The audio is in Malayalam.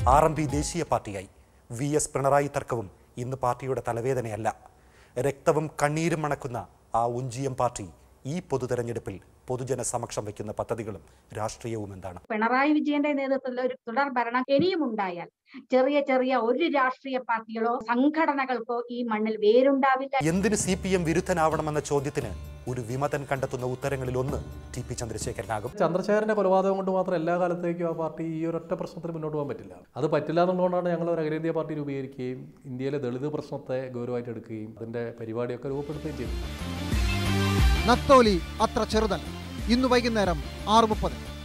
ആർ എം പി ദേശീയ പാർട്ടിയായി വി എസ് പിണറായി തർക്കവും ഇന്ന് പാർട്ടിയുടെ തലവേദനയല്ല രക്തവും കണ്ണീരും മണക്കുന്ന ആ ഉഞ്ചിയം പാർട്ടി ഈ പൊതുതെരഞ്ഞെടുപ്പിൽ പൊതുജന സമക്ഷം വയ്ക്കുന്ന പദ്ധതികളും രാഷ്ട്രീയവും എന്താണ് പിണറായി വിജയന്റെ നേതൃത്വത്തിൽ ഒരു തുടർ ഭരണം ഇനിയും ഉണ്ടായാൽ ചെറിയ ചെറിയ ഒരു രാഷ്ട്രീയ പാർട്ടികളോ സംഘടനകൾക്കോ ഈ മണ്ണിൽ വേരുണ്ടാവില്ല എന്തിന് സി പി എം വിരുദ്ധനാവണമെന്ന ചോദ്യത്തിന് ഒരു വിമതൻ കണ്ടെത്തുന്ന ഉത്തരങ്ങളിൽ ഒന്ന് ടി പി ചന്ദ്രശേഖരനാകും ചന്ദ്രശേഖരന്റെ കൊലപാതകം കൊണ്ട് മാത്രം എല്ലാ കാലത്തേക്കും ആ പാർട്ടി ഈ ഒരൊറ്റ പ്രശ്നത്തിൽ മുന്നോട്ട് പോകാൻ പറ്റില്ല അത് പറ്റില്ല എന്നുള്ളതുകൊണ്ടാണ് ഞങ്ങൾ ഒരു അഖിലേന്ത്യാ പാർട്ടി രൂപീകരിക്കുകയും ഇന്ത്യയിലെ ദളിത് പ്രശ്നത്തെ ഗൗരവമായിട്ട് എടുക്കുകയും അതിന്റെ പരിപാടിയൊക്കെ രൂപപ്പെടുത്തുകയും ചെയ്തു നത്തോലി അത്ര ചെറുതല്ല ഇന്ന് വൈകുന്നേരം ആറ് മുപ്പത്